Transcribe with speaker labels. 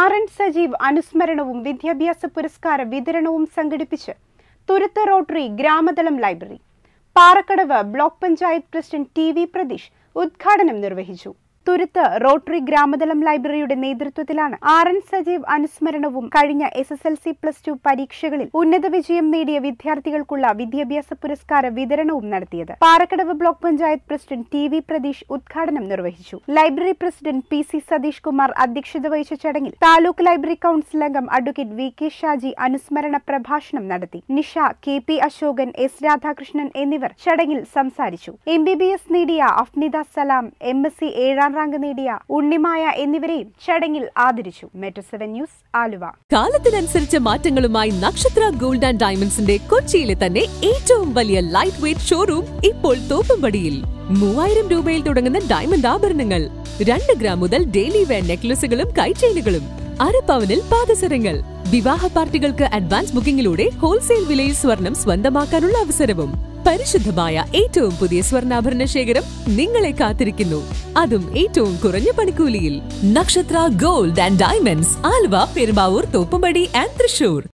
Speaker 1: R N Sajeev അനുസ്മരണവും വിദ്യാഭ്യാസ പുരസ്കാര വിതരണവും സംഘടിപ്പിച്ച് Thuruthu Rotary Gramathalam library Parakkadavu block panchayat president T V Pratheesh ഉദ്ഘാടനം നിർവഹിച്ചു തുരുത്ത് റോട്ടറി ഗ്രാമതലം ലൈബ്രറിയുടെ നേതൃത്വത്തിലാണ് ആർ എൻ സജീവ് അനുസ്മരണവും കഴിഞ്ഞ S S L C plus two പരീക്ഷകളിൽ ഉന്നത വിജയം നേടിയ വിദ്യാർത്ഥികൾക്കുള്ള വിദ്യാഭ്യാസ പുരസ്കാര വിതരണവും നടത്തിയത് Parakkadavu block panchayat president T V Pratheesh ഉദ്ഘാടനം നിർവഹിച്ചു library president P C Satheesh Kumar അധ്യക്ഷത വഹിച്ച ചടങ്ങിൽ താലൂക്ക് ലൈബ്രറി കൌൺസിൽ അംഗം അഡ്വക്കേറ്റ് വി കെ ഷാജി അനുസ്മരണ പ്രഭാഷണം നടത്തി Nisha K P Asokan S Radhakrishnan എന്നിവർ ചടങ്ങിൽ സംസാരിച്ചു എം ബി ബി എസ് നേടിയ Afnida Salam M S C ഏഴാം റാങ്ക് നേടിയ ഉണ്ണിമായ എന്നിവരെയും ചടങ്ങിൽ ആദരിച്ചു മെട്രോ സെവൻ ന്യൂസ് ആലുവ
Speaker 2: കാലത്തിനനുസരിച്ച മാറ്റങ്ങളുമായി നക്ഷത്ര ഗോൾഡ് ആൻഡ് ഡയമണ്ട്സിന്റെ കൊച്ചിയിലെ തന്നെ ഏറ്റവും വലിയ ലൈറ്റ് വെയ്റ്റ് ഷോറൂം ഇപ്പോൾ തോപ്പുംപടിയിൽ മൂവായിരം രൂപയിൽ തുടങ്ങുന്ന ഡയമണ്ട് ആഭരണങ്ങൾ രണ്ട് ഗ്രാം മുതൽ ഡെയിലി വെയർ നെക്ലസുകളും കൈചെയിനുകളും അരപ്പവനിൽ പാദസരങ്ങൾ വിവാഹ പാർട്ടികൾക്ക് അഡ്വാൻസ് ബുക്കിംഗിലൂടെ ഹോൾസെയിൽ വിലയിൽ സ്വർണം സ്വന്തമാക്കാനുള്ള അവസരവും പരിശുദ്ധമായ ഏറ്റവും പുതിയ സ്വർണ്ണാഭരണ ശേഖരം നിങ്ങളെ കാത്തിരിക്കുന്നു അതും ഏറ്റവും കുറഞ്ഞ പണിക്കൂലിയിൽ Nakshatra gold and diamonds Aluva Perumbavoor Thoppumpady and Thrissur